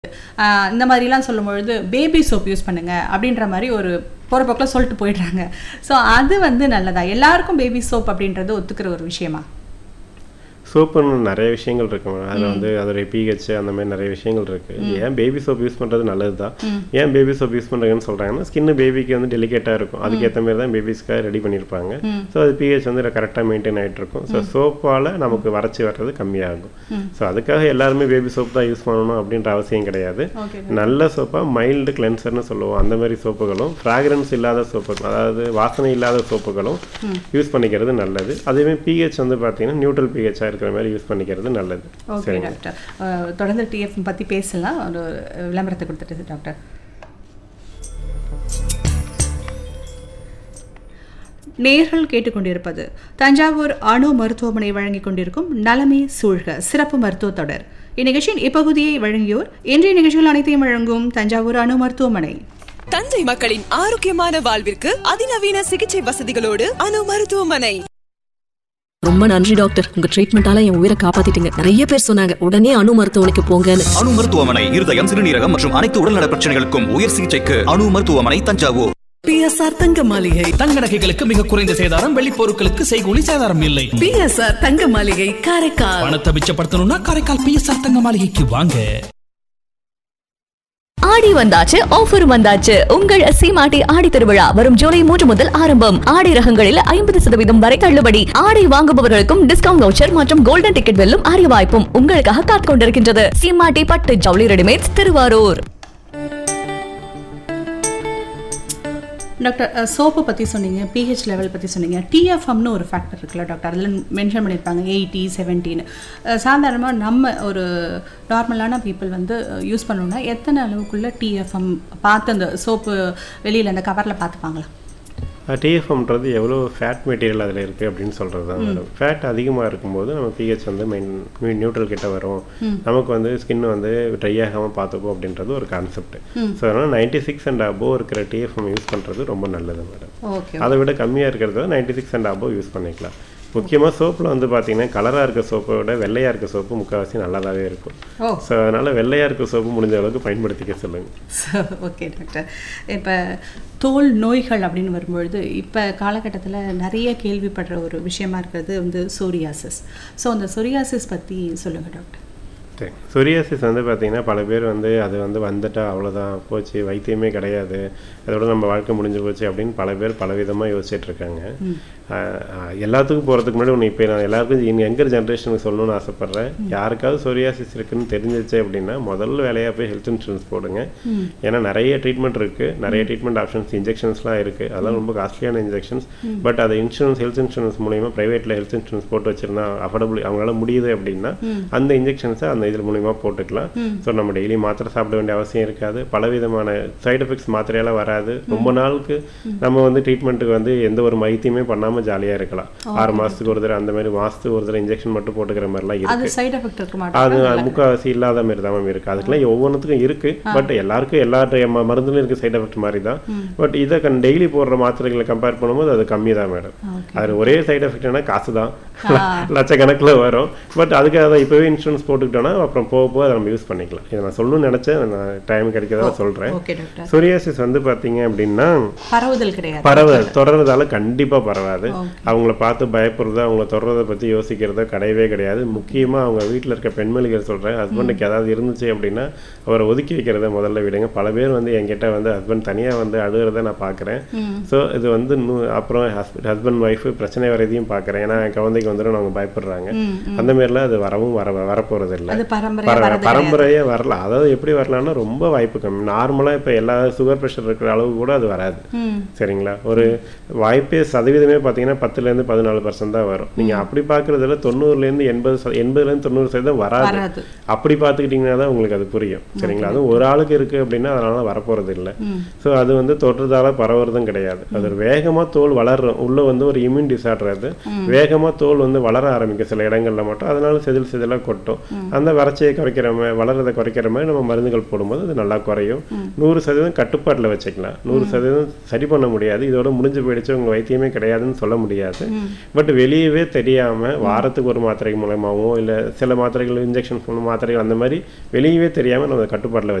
ஆஹ் இந்த மாதிரிலாம் சொல்லும் பொழுது பேபி சோப் யூஸ் பண்ணுங்க அப்படின்ற மாதிரி ஒரு போகிற போக்கில் சொல்லிட்டு போயிடுறாங்க ஸோ அது வந்து நல்லதா எல்லாருக்கும் பேபி சோப் அப்படின்றது ஒத்துக்கிற ஒரு விஷயமா சோப்புன்னு நிறைய விஷயங்கள் இருக்கு மேடம் அதில் வந்து அதோடைய பிஹெச் அந்த மாதிரி நிறைய விஷயங்கள் இருக்கு ஏன் பேபி சோப் யூஸ் பண்ணுறது நல்லது தான் ஏன் பேபி சோப் யூஸ் பண்ணுறாங்கன்னு சொல்கிறாங்கன்னா ஸ்கின் பேபிக்கு வந்து டெலிகேட்டாக இருக்கும் அதுக்கேற்ற மாதிரி தான் பேபிஸ்க்காக ரெடி பண்ணியிருப்பாங்க ஸோ அது பிஹெச் வந்து கரெக்டாக மெயின்டைன் ஆகிட்டு இருக்கும் ஸோ சோப்பால் நமக்கு வறட்சி வர்றது கம்மியாகும் ஸோ அதுக்காக எல்லாருமே பேபி சோப் தான் யூஸ் பண்ணணும் அப்படின்ற அவசியம் கிடையாது ஓகே நல்ல சோப்பாக மைல்டு கிளென்சர்னு சொல்லுவோம் அந்த மாதிரி சோப்புகளும் ஃப்ராக்ரன்ஸ் இல்லாத சோப்புகள் அதாவது வாசனை இல்லாத சோப்புகளும் யூஸ் பண்ணிக்கிறது நல்லது அதுவே பிஹெச் வந்து பார்த்தீங்கன்னா நியூட்ரல் பிஹெச்சாக இருக்கிற மாதிரி யூஸ் பண்ணிக்கிறது நல்லது ஓகே டாக்டர் அஹ் தொடர்ந்து டிஎஃப் பற்றி பேசலாம் ஒரு விளம்பரத்தை கொடுத்துட்டு டாக்டர் நேர்கள் கேட்டுக்கொண்டிருப்பது தஞ்சாவூர் அணு மருத்துவமனை வழங்கிக் கொண்டிருக்கும் நலமே சூழ்க சிறப்பு மருத்துவ தொடர் இந்நிகழ்ச்சியின் இப்பகுதியை வழங்கியோர் இன்றைய நிகழ்ச்சிகள் அனைத்தையும் வழங்கும் தஞ்சாவூர் அணு மருத்துவமனை தஞ்சை மக்களின் ஆரோக்கியமான வாழ்விற்கு அதிநவீன சிகிச்சை வசதிகளோடு அணு மருத்துவமனை ரொம்ப நன்றி டாக்டர் உங்க ட்ரீட்மெண்டால என் உயிரை காப்பாத்திட்டீங்க நிறைய பேர் சொன்னாங்க உடனே அணு மருத்துவமனைக்கு போங்கன்னு அணு மருத்துவமனை இருதயம் சிறுநீரகம் மற்றும் அனைத்து உடல்நல பிரச்சனைகளுக்கும் உயர் சிகிச்சைக்கு அணு மருத்துவமனை தஞ்சாவூர் பிஎஸ்ஆர் தங்க மாளிகை தங்க நகைகளுக்கு மிக குறைந்த சேதாரம் வெள்ளி பொருட்களுக்கு செய்கூலி சேதாரம் இல்லை பிஎஸ்ஆர் தங்க மாளிகை காரைக்கால் பணத்தை மிச்சப்படுத்தணும்னா காரைக்கால் பிஎஸ்ஆர் தங்க மாளிகைக்கு வாங்க ஆடி வந்தாச்சு ஆஃபர் வந்தாச்சு உங்கள் சீமாட்டி ஆடி திருவிழா வரும் ஜூலை மூன்று முதல் ஆரம்பம் ஆடை ரகங்களில் ஐம்பது சதவீதம் வரை தள்ளுபடி ஆடை வாங்குபவர்களுக்கும் டிஸ்கவுண்ட் வவுச்சர் மற்றும் கோல்டன் டிக்கெட் வெல்லும் அரிய வாய்ப்பும் உங்களுக்காக காத்துக் கொண்டிருக்கின்றது சீமாட்டி பட்டு ஜவுளி ரெடிமேட்ஸ் திருவாரூர் டாக்டர் சோப்பை பற்றி சொன்னீங்க பிஹெச் லெவல் பற்றி சொன்னீங்க டிஎஃப்எம்னு ஒரு ஃபேக்டர் இருக்குல்ல டாக்டர் அதில் மென்ஷன் பண்ணியிருப்பாங்க எயிட்டி செவன்டீன் சாதாரணமாக நம்ம ஒரு நார்மலான பீப்புள் வந்து யூஸ் பண்ணணும்னா எத்தனை அளவுக்குள்ள டிஎஃப்எம் பார்த்து அந்த சோப்பு வெளியில் அந்த கவரில் பார்த்துப்பாங்களா டிஎஃப்எம்ன்றது எவ்வளோ ஃபேட் மெட்டீரியல் அதில் இருக்குது அப்படின்னு சொல்கிறது தான் மேடம் ஃபேட் அதிகமாக இருக்கும்போது நம்ம பிஹெச் வந்து மெயின் நியூட்ரல் கிட்ட வரும் நமக்கு வந்து ஸ்கின் வந்து ட்ரை ஆகாமல் பார்த்துப்போம் அப்படின்றது ஒரு கான்செப்ட் ஸோ அதனால் நைன்டி சிக்ஸ் அண்ட் அபோவ் இருக்கிற டிஎஃப்எம் யூஸ் பண்ணுறது ரொம்ப நல்லது மேடம் ஓகே அதை விட கம்மியாக இருக்கிறத ninety six and above use பண்ணிக்கலாம் முக்கியமாக சோப்பில் வந்து பார்த்தீங்கன்னா கலராக இருக்க சோப்பை விட வெள்ளையாக இருக்க சோப்பு முக்கால்வாசி நல்லாதாவே இருக்கும் ஓ ஸோ அதனால் வெள்ளையாக இருக்க சோப்பு முடிஞ்ச அளவுக்கு பயன்படுத்திக்க சொல்லுங்கள் ஓகே டாக்டர் இப்போ தோல் நோய்கள் அப்படின்னு வரும்பொழுது இப்போ காலகட்டத்தில் நிறைய கேள்விப்படுற ஒரு விஷயமா இருக்கிறது வந்து சோரியாசிஸ் ஸோ அந்த சொரியாசிஸ் பற்றி சொல்லுங்கள் டாக்டர் சரி சொரியாசிஸ் வந்து பார்த்தீங்கன்னா பல பேர் வந்து அது வந்து வந்துட்டா அவ்வளோதான் போச்சு வைத்தியமே கிடையாது அதோட நம்ம வாழ்க்கை முடிஞ்சு போச்சு அப்படின்னு பல பேர் பலவிதமாக யோசிச்சுட்டு இருக்காங்க ஆஹ் ஆஹ் எல்லாத்துக்கும் போகிறதுக்கு முன்னாடி ஒன்று இப்போ நான் எல்லாருக்கும் இனி எங்கர் ஜென்ரேஷனுக்கு சொல்லணும்னு ஆசைப்பட்றேன் யாருக்காவது சொரியாசிஸ் இருக்குன்னு தெரிஞ்சிச்சு அப்படின்னா முதல்ல வேலையாக போய் ஹெல்த் இன்சூரன்ஸ் போடுங்க ஏன்னா நிறைய ட்ரீட்மெண்ட் இருக்குது நிறைய ட்ரீட்மெண்ட் ஆப்ஷன்ஸ் இன்ஜெக்ஷன்ஸ்லாம் இருக்குது அதெல்லாம் ரொம்ப காஸ்ட்லியான இன்ஜெக்ஷன்ஸ் பட் அதை இன்சூரன்ஸ் ஹெல்த் இன்சூரன்ஸ் மூலியமா ப்ரைவேட்டில் ஹெல்த் இன்சூரன்ஸ் போட்டு வச்சிருந்தா அஃபோர்டபுள் அவங்களால முடியுது அப்படின்னா அந்த இன்ஜெக்ஷன்ஸை அந்த இது மூலியமா போட்டுக்கலாம் ஸோ நம்ம டெய்லி மாத்திரை சாப்பிட வேண்டிய அவசியம் இருக்காது பலவிதமான சைடு எஃபெக்ட்ஸ் மாத்திரையால வராது ரொம்ப நாளுக்கு நம்ம வந்து ட்ரீட்மெண்ட்டுக்கு வந்து எந்த ஒரு வைத்தியமே பண்ணாம ஜாலியா இருக்கலாம் ஆறு மாசத்துக்கு ஒரு தடவை அந்த மாதிரி மாசத்துக்கு ஒரு தடவை இன்ஜெக்ஷன் மட்டும் போட்டுக்கிற மாதிரிலாம் அது இருக்கு சைடு எஃபெக்ட் இருக்க அது மாட்டேங்குது முக்கால்வாசி இல்லாத மாதிரி தான் மேம் இருக்கு அதுக்கெல்லாம் ஒவ்வொன்றுத்துக்கும் இருக்கு பட் எல்லாருக்கும் எல்லா ட- ம- மருந்துலையும் இருக்க சைடு எஃபெக்ட் மாதிரி தான் பட் இதை கண் டெய்லி போடுற மாத்திரைகளை கம்பேர் பண்ணும்போது அது கம்மி தான் மேடம் அது ஒரே சைடு எஃபெக்ட்னா காசு தான் லட்சக்கணக்கில் வரும் பட் அதுக்காக தான் இப்போவே இன்சூரன்ஸ் போட்டுக்கிட்டோம்னா அப்புறம் போக போக அதை நம்ம யூஸ் பண்ணிக்கலாம் இதை நான் சொல்லணும்னு நினைச்சேன் நான் டைம் கிடைக்கிறதா சொல்றேன் ஓகே டாக்டர் சொரியாசிஸ் வந்து பார்த்தீங்க அப்படின்னா பரவுதல் கிடையாது பரவ தொடர்றதால கண்டிப்பா பரவாது அவங்கள பார்த்து பயப்படுறதோ அவங்கள தொடர்றதை பத்தி யோசிக்கிறதோ கிடையவே கிடையாது முக்கியமா அவங்க வீட்ல இருக்க பெண்மணிகள் சொல்றேன் ஹஸ்பண்டுக்கு ஏதாவது இருந்துச்சு அப்படின்னா அவரை ஒதுக்கி வைக்கிறத முதல்ல விடுங்க பல பேர் வந்து என்கிட்ட வந்து ஹஸ்பண்ட் தனியா வந்து அழுகிறத நான் பார்க்கறேன் ஸோ இது வந்து நு- அப்புறம் ஹஸ்பண்ட் ஒய்ஃப் பிரச்சனை வரதையும் பார்க்கறேன் ஏன்னா என் குழந்தைக்கு வந்துடும் அவங்க பயப்படுறாங்க அந்த மாதிரிலாம் அது வரவும் வர வரப்போறது இல்லை அது பரம்பரையா பர- வரது பரம்பரையே வரல அதாவது எப்படி வரலாம்னா ரொம்ப வாய்ப்பு கம்மி நார்மலா இப்ப எல்லா சுகர் ப்ரெஷர் இருக்கிற அளவு கூட அது வராது சரிங்களா ஒரு வாய்ப்பே சதவீதமே பார்த்தீங்கன்னா பத்துலேருந்து பதினாலு பர்சன்ட் தான் வரும் நீங்க அப்படி பார்க்கறதுல தொண்ணூறுலேருந்து எண்பது ச- எண்பதுலேருந்து தொண்ணூறு சதவீதம் வராது வராது. அப்படி பார்த்துக்கிட்டிங்கன்னா தான் உங்களுக்கு அது புரியும் சரிங்களா அதுவும் ஒரு ஆளுக்கு இருக்கு அப்படின்னா அதனால வரப்போறது இல்லை ஸோ அது வந்து தொற்றுதால பரவுறதும் கிடையாது அது ஒரு வேகமா தோல் வளர்றோம் உள்ள வந்து ஒரு இம்யூன் டிசார்டர் அது வேகமா தோல் வந்து வளர ஆரம்பிக்கும் சில இடங்கள்ல மட்டும் அதனால செதில் செதிலாக கொட்டும் அந்த வறட்சியை குறைக்கிற மாதிரி வளர்றதை குறைக்கிற மாதிரி நம்ம மருந்துகள் போடும்போது அது நல்லா குறையும் நூறு சதவீதம் கட்டுப்பாட்டில் வச்சுக்கலாம் நூறு சதவீதம் சரி பண்ண முடியாது இதோட முடிஞ்சு போயிடுச்சு உங்க வைத்தியமே கிடையாதுன்னு சொல்ல முடியாது பட் வெளியவே தெரியாம வாரத்துக்கு ஒரு மாத்திரை மூலமாவோ இல்ல சில மாத்திரைகள் இன்ஜெக்ஷன் மாத்திரைகள் அந்த மாதிரி வெளியவே தெரியாம நம்ம கட்டுப்பாட்டுல